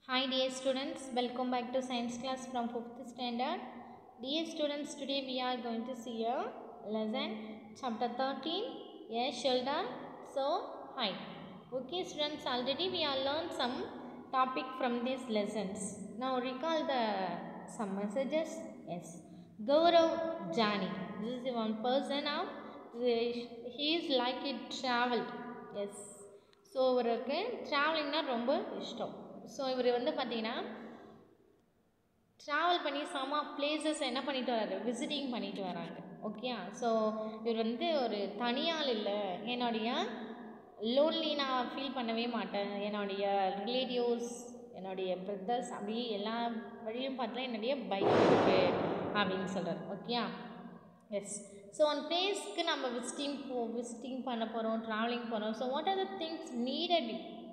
Hi dear students, welcome back to science class from 5th standard. Dear students, today we are going to see a lesson chapter 13, a shoulder so high. Okay students, already we are learned some topic from these lessons. Now recall the some messages. Yes. Gaurav Jani. This is one person of he is like it traveled. Yes. So இவருக்கு ட்ராவலிங்னா ரொம்ப இஷ்டம் so இவர் வந்து பார்த்தீங்கன்னா travel பண்ணி செம places என்ன பண்ணிட்டு வராரு விசிட்டிங் பண்ணிட்டு வராங்க ஓகே ஸோ இவர் வந்து ஒரு தனியாள் இல்லை என்னுடைய லோன்லி நான் ஃபீல் பண்ணவே மாட்டேன் என்னுடைய ரிலேட்டிவ்ஸ் என்னுடைய பிரதர்ஸ் அப்படி எல்லா வழியும் பார்த்தா என்னுடைய பைக் இருக்குது அப்படின்னு சொல்கிறார் ஓகே எஸ் ஸோ ஒன் பிளேஸ்க்கு நம்ம விசிட்டிங் போ விசிட்டிங் பண்ண போகிறோம் ட்ராவலிங் போகிறோம் so what are the things needed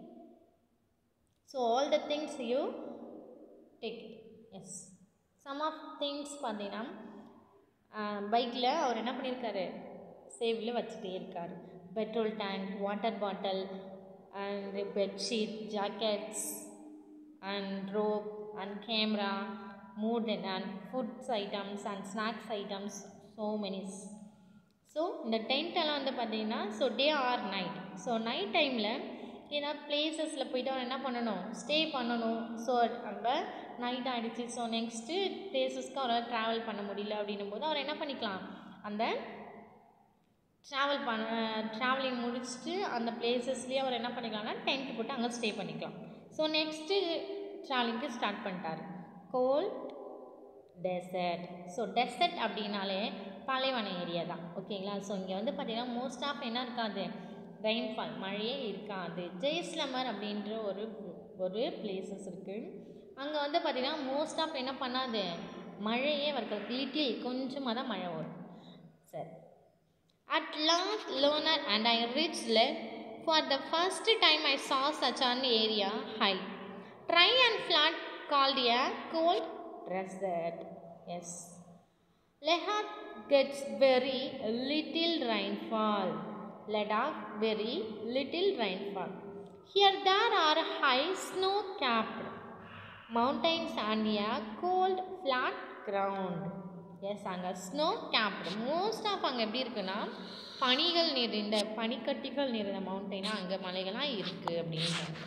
so all the things you take as some of things பார்த்தீங்கன்னா பைக்கில் அவர் என்ன பண்ணியிருக்காரு சேவில் வச்சுட்டே இருக்கார் petrol tank water bottle and bedsheet jackets and rope and camera mount and foods items and snacks items so மெனிஸ் so இந்த டென்ட்டெல்லாம் வந்து பார்த்தீங்கன்னா so day or night so night டைமில் ஏதாவது பிளேசஸில் போயிட்டு அவர் என்ன பண்ணணும் ஸ்டே பண்ணணும் ஸோ நம்ம நைட் ஆகிடுச்சு ஸோ நெக்ஸ்ட்டு பிளேசஸ்க்கு அவரால் ட்ராவல் பண்ண முடியல அப்படின்னும் போது அவர் என்ன பண்ணிக்கலாம் அந்த ட்ராவல் பண்ண ட்ராவலிங் முடிச்சுட்டு அந்த பிளேசஸ்லேயே அவர் என்ன பண்ணிக்கலாம்னா டென்ட் போட்டு அங்கே ஸ்டே பண்ணிக்கலாம் ஸோ நெக்ஸ்ட்டு ட்ராவலிங்க்கு ஸ்டார்ட் பண்ணிட்டார் கோல் டெசர்ட் ஸோ டெசர்ட் அப்படின்னாலே பாலைவன ஏரியா தான் ஓகேங்களா ஸோ இங்கே வந்து பார்த்திங்கன்னா மோஸ்ட் ஆஃப் என்ன இருக்காது ரெயின்ஃபால் மழையே இருக்காது ஜெய்ஸ்லமர் அப்படின்ற ஒரு ஒரு பிளேசஸ் இருக்குது அங்கே வந்து பார்த்திங்கன்னா மோஸ்ட் ஆஃப் என்ன பண்ணாது மழையே வர்க்காது லிட்டில் கொஞ்சமாக தான் மழை வரும் சரி at last loner and I ரீச்ல for the first time I saw such an area high dry and flat called a cold desert. Yes. Ladakh gets very little rainfall. Ladakh very little rainfall. Here there are high snow-capped mountains and a cold flat ground. Yes அங்கே snow kept most of அங்கே எப்படி இருக்குன்னா பனிகள் நிறைந்த பனிக்கட்டிகள் நிறைந்த மவுண்டெயினாக அங்கே மலைகள்லாம் இருக்குது அப்படின்றாங்க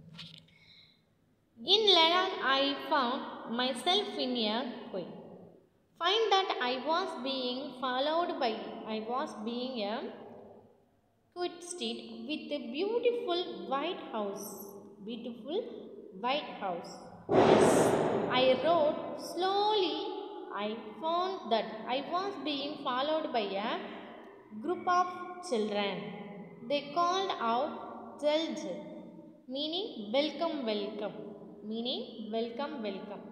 In Ladakh, I found myself in a quake. Find that I was being followed by, I was being a quit street with a beautiful white house. Beautiful white house. Yes, I rode slowly. I found that I was being followed by a group of children. They called out Jalj, meaning welcome, welcome. Meaning welcome welcome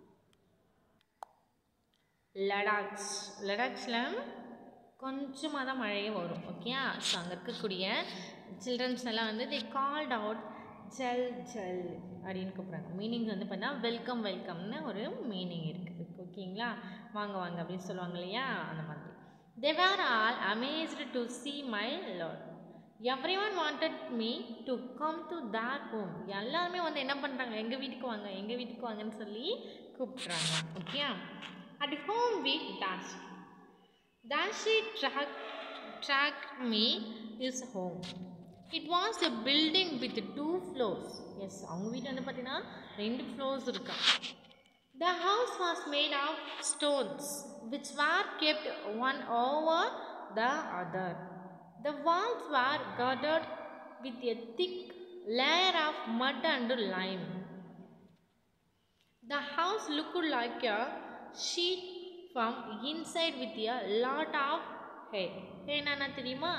Ladakh's லடாக்ஸில் கொஞ்சமாக தான் மழையே வரும் okay so அங்கே இருக்கக்கூடிய childrens எல்லாம் வந்து the called out Julley Julley அப்படின்னு கூப்பிட்றாங்க மீனிங் வந்து பார்த்தா வெல்கம் வெல்கம்னு ஒரு மீனிங் இருக்குது ஓகேங்களா வாங்க வாங்க அப்படின்னு சொல்லுவாங்க இல்லையா அந்த மாதிரி they were all amazed to see my lot everyone wanted me to come to their home எல்லாருமே வந்து என்ன பண்ணுறாங்க எங்கள் வீட்டுக்கு வாங்க எங்கள் வீட்டுக்கு வாங்கன்னு சொல்லி கூப்பிட்றாங்க okay at home week Tash Tashi track track me is home it was a building with two floors yes அவங்க வீட்டில் வந்து பார்த்தீங்கன்னா ரெண்டு ஃப்ளோர்ஸ் இருக்கா the house was made of stones which were kept one over the other The walls were girded with a thick layer of mud and lime. The house looked like a sheet from inside with a lot of hay. என்னன்னா தெரியுமா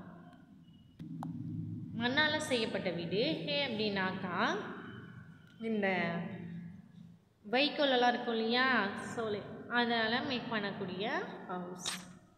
மண்ணால் செய்யப்பட்ட வீடு ஹே அப்படின்னாக்கா இந்த வைக்கோலெல்லாம் இருக்கும் இல்லையா சோலை அதனால் மேக் பண்ணக்கூடிய house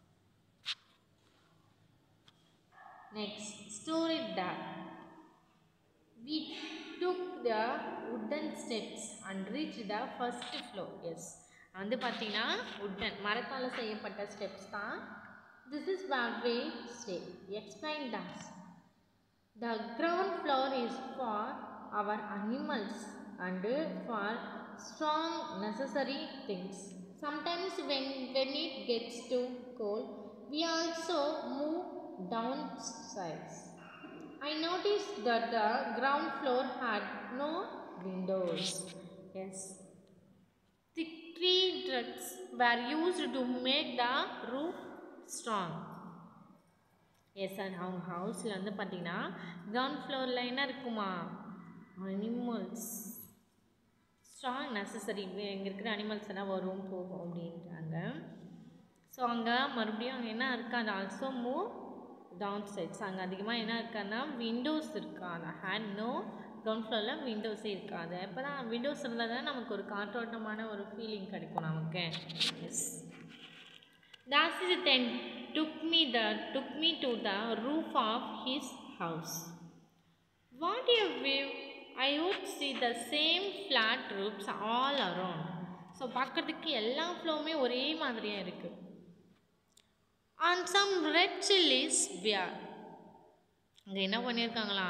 Next, story that we took the wooden steps and reached the first floor. Yes. வந்து பார்த்தீங்கன்னா உட்டன் மரத்தால் செய்யப்பட்ட ஸ்டெப்ஸ் தான் this is where we stay explain does the ground floor is for our animals and for strong necessary things. Sometimes when, when it gets too cold, we also move downstairs. I noticed that the ground floor had no windows. Yes. Thick tree trunks were used to make the roof strong. Yes sir அவங்க ஹவுஸில் வந்து பார்த்தீங்கன்னா ground ஃப்ளோரில் என்ன இருக்குமா animals strong necessary இங்கே இருக்கிற animals எல்லாம் வரும் போகும் அப்படின்றாங்க ஸோ அங்கே மறுபடியும் அங்கே என்ன இருக்காது ஆல்சோ மூவ் டவுன் சைட்ஸ் அங்கே அதிகமாக என்ன இருக்காதுன்னா விண்டோஸ் இருக்காது ஹேண்ட் நோ கிரவுண்ட் ஃப்ளோரில் விண்டோஸே இருக்காது இப்போ தான் விண்டோஸ் இருந்தால் தான் நமக்கு ஒரு காற்றோட்டமான ஒரு ஃபீலிங் கிடைக்கும் நமக்கு yes Dasisithan took me the took me to the roof of his house. What a view! I would see the same flat roofs all around. So பார்க்கறதுக்கு எல்லா ஃப்ளோவுமே ஒரே மாதிரியாக இருக்குது on some red chillies were அங்கே என்ன பண்ணியிருக்காங்களா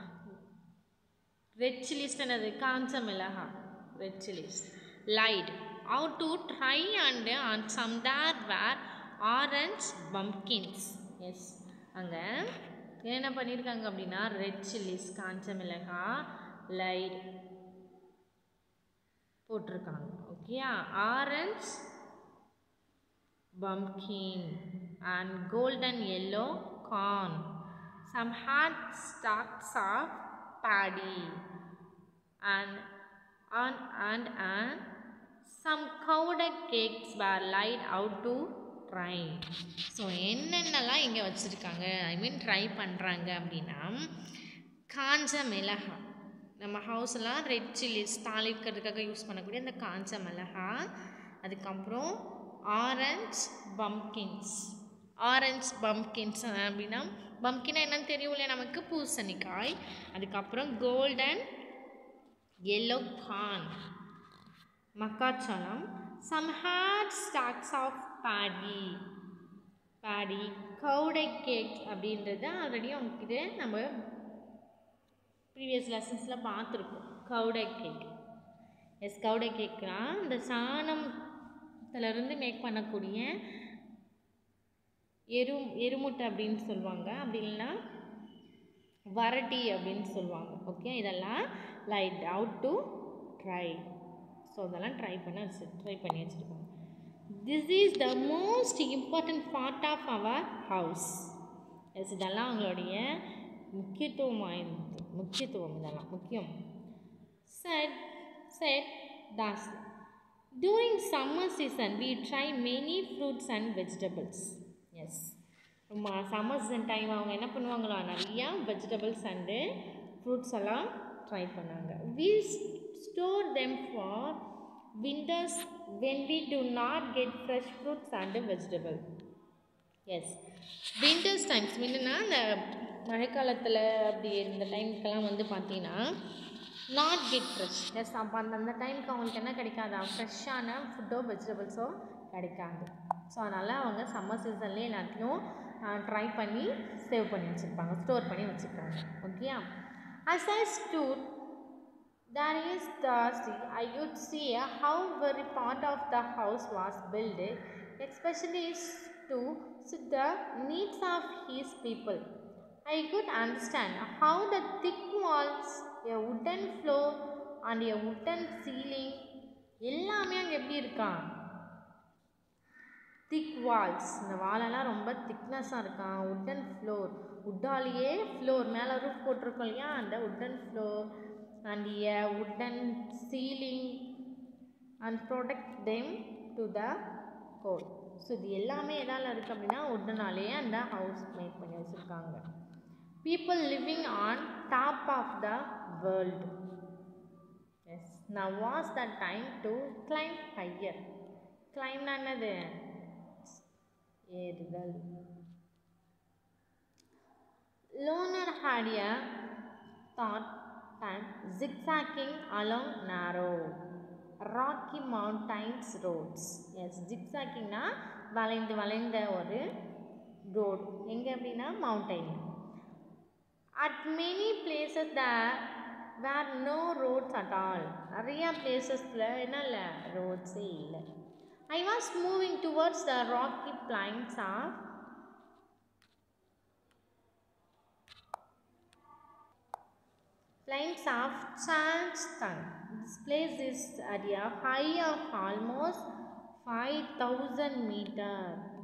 red chillies என்னது காஞ்ச மிளகா red chillies laid how to try and on some there were orange pumpkins yes அங்கே என்ன பண்ணியிருக்காங்க அப்படின்னா ரெட் சில்லிஸ் காஞ்ச மிளகா லைட் போட்டிருக்காங்க ஓகேயா orange pumpkin and golden yellow corn some hot stacks of paddy and and and and some powdered cakes were laid out to try so என்னென்னலாம் இங்கே வச்சுருக்காங்க ஐ மீன் ட்ரை பண்ணுறாங்க அப்படின்னா காஞ்ச மிளகா நம்ம ஹவுஸ்லாம் ரெட் சில்லிஸ் தாளிக்கிறதுக்காக யூஸ் பண்ணக்கூடிய அந்த காஞ்ச மிளகா அதுக்கப்புறம் ஆரஞ்ச் பம்கின்ஸ் ஆரஞ்ச் பம்கின்ஸ் அப்படின்னா பம்கினா என்னன்னு தெரியும் இல்லையா நமக்கு பூசணிக்காய் அதுக்கப்புறம் கோல்டன் எல்லோ கார்ன் மக்காச்சோளம் some hay stacks of paddy paddy கவுடை கேக் அப்படின்றது ஆல்ரெடி அவங்கக்கிட்ட நம்ம ப்ரீவியஸ் லெசன்ஸில் பார்த்துருக்கோம் கவுடை கேக் எஸ் கவுடை கேக்னா இந்த சாணத்துலேருந்து மேக் பண்ணக்கூடிய எரு எருமுட்டை அப்படின்னு சொல்லுவாங்க அப்படி இல்லைன்னா வரட்டி அப்படின்னு சொல்லுவாங்க ஓகே இதெல்லாம் laid out to dry so அதெல்லாம் ட்ரை பண்ண வச்சு ட்ரை பண்ணி வச்சுருக்காங்க this is the most important part of our house yes இதெல்லாம் அவங்களுடைய முக்கியத்துவம் வாய்ந்தது முக்கியத்துவம் இதெல்லாம் முக்கியம் said said that's during summer season we dry many fruits and vegetables yes summer season time அவங்க என்ன பண்ணுவாங்களா நிறையா வெஜிடபிள்ஸ் அண்டு ஃப்ரூட்ஸ் எல்லாம் ட்ரை பண்ணாங்க we store them for winters when we do not get fresh fruits and vegetable yes winters times முன்னா இந்த மழைக்காலத்தில் அப்படி இந்த டைமுக்கெல்லாம் வந்து பார்த்தீங்கன்னா நாட் கெட் ஃப்ரெஷ் எஸ் அப்போ அந்த அந்த டைமுக்கு அவங்களுக்கு என்ன கிடைக்காதா ஃப்ரெஷ்ஷான ஃபுட்டோ வெஜிடபிள்ஸோ கிடைக்காது ஸோ அதனால் அவங்க சம்மர் சீசன்லேயே எல்லாத்தையும் ட்ரை பண்ணி சேவ் பண்ணி வச்சுருப்பாங்க ஸ்டோர் பண்ணி வச்சுருப்பாங்க ஓகேயா as I stood there is the sea i could see how very part of the house was built especially to suit the needs of his people i could understand how the thick walls a wooden floor and a wooden ceiling எல்லாமே அங்கே எப்படி இருக்கான் திக் Waals இந்த வாலெல்லாம் ரொம்ப திக்னஸாக இருக்கான் wooden floor உட்டாலேயே floor மேலே ரூஃப் போட்டிருக்கோம் இல்லையா அந்த wooden floor and a wooden ceiling and protect them to the cold so இது எல்லாமே எதால் இருக்குது அப்படின்னா உட்டனாலேயே அந்த ஹவுஸ் மேக் பண்ணி வச்சுருக்காங்க people living on top of the world yes நான் was the time to climb higher கிளைம்னா என்னது ஏறுதல் loner had a thought time zigzagging along narrow rocky mountains roads yes ஜிக்ஸாக்கிங்னா வளைந்து வளைந்த ஒரு ரோடு எங்கே அப்படின்னா mountain at many places the were no roads at all நிறையா பிளேசஸில் என்ன இல்லை ரோட்ஸே இல்லை I was moving towards the rocky plains of plains of Charleston. This place is at a height of almost 5000 meter.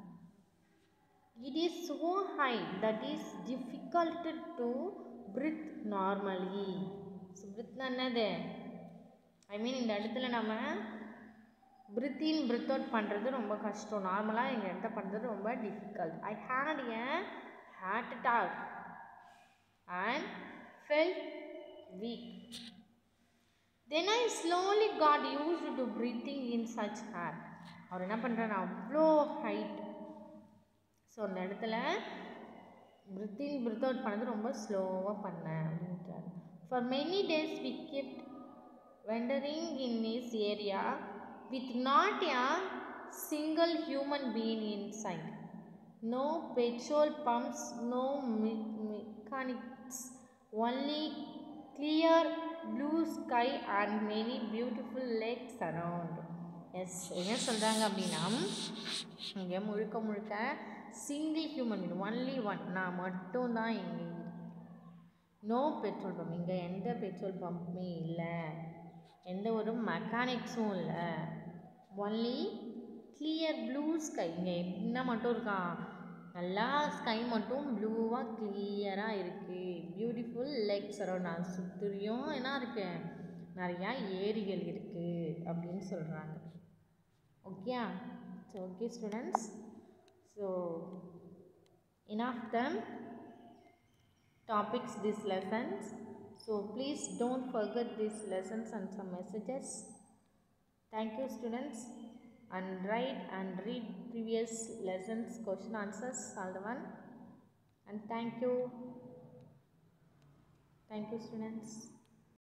It is so high that is difficult to breathe normally. So breath என்னது ஐ மீன் இந்த இடத்துல நம்ம breathe in breath out பண்ணுறது ரொம்ப கஷ்டம் நார்மலாக இந்த இடத்த பண்ணுறது ரொம்ப difficult I had a heart attack and felt weak. Then I slowly got used to breathing in such air. அவர் என்ன பண்ணுறாரு அவ்வளோ ஹைட் ஸோ அந்த இடத்துல breath in breath out பண்ணது ரொம்ப ஸ்லோவாக பண்ணேன் அப்படின்றாரு for many days we kept wandering in this area with not a single human being inside. No petrol pumps, no me- mechanics, only clear blue sky and many beautiful lakes around. Yes என்ன சொல்கிறாங்க அப்படின்னா இங்கே முழுக்க முழுக்க single human being only one நான் மட்டும்தான் இங்கே no petrol pump இங்கே எந்த பெட்ரோல் பம்புமே இல்லை எந்த ஒரு மெக்கானிக்ஸும் இல்லை ஒன்லி கிளியர் ப்ளூ ஸ்கை இங்கே என்ன மட்டும் இருக்கான் நல்லா ஸ்கை மட்டும் ப்ளூவாக கிளியராக இருக்குது பியூட்டிஃபுல் லேக்ஸ் அரௌண்ட் சுற்றியும் என்ன இருக்கு நிறையா ஏரிகள் இருக்குது அப்படின்னு சொல்கிறாங்க okay so okay students so enough them topics these lessons so please don't forget these lessons and some messages thank you students and write and read previous lessons question answers all the one and thank you thank you students